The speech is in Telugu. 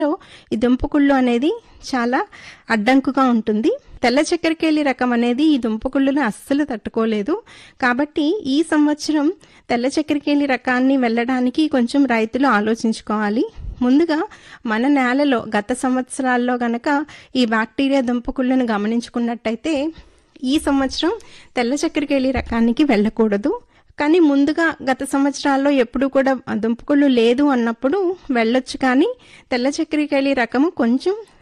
ఈ దుంపకుళ్ళు అనేది చాలా అడ్డంకుగా ఉంటుంది తెల్ల చక్కెరకేళి రకం అనేది ఈ దుంపకుళ్ళును అస్సలు తట్టుకోలేదు కాబట్టి ఈ సంవత్సరం తెల్ల చక్కెరకేళి రకాన్ని వెళ్ళడానికి కొంచెం రైతులు ఆలోచించుకోవాలి ముందుగా మన నేలలో గత సంవత్సరాల్లో గనక ఈ బ్యాక్టీరియా దుంపకుళ్ళను గమనించుకున్నట్టయితే ఈ సంవత్సరం తెల్ల చక్కెరకేళి రకానికి వెళ్ళకూడదు కానీ ముందుగా గత సంవత్సరాల్లో ఎప్పుడు కూడా దుంపకుళ్ళు లేదు అన్నప్పుడు వెళ్ళొచ్చు కానీ తెల్ల చక్కెరకేళి రకము కొంచెం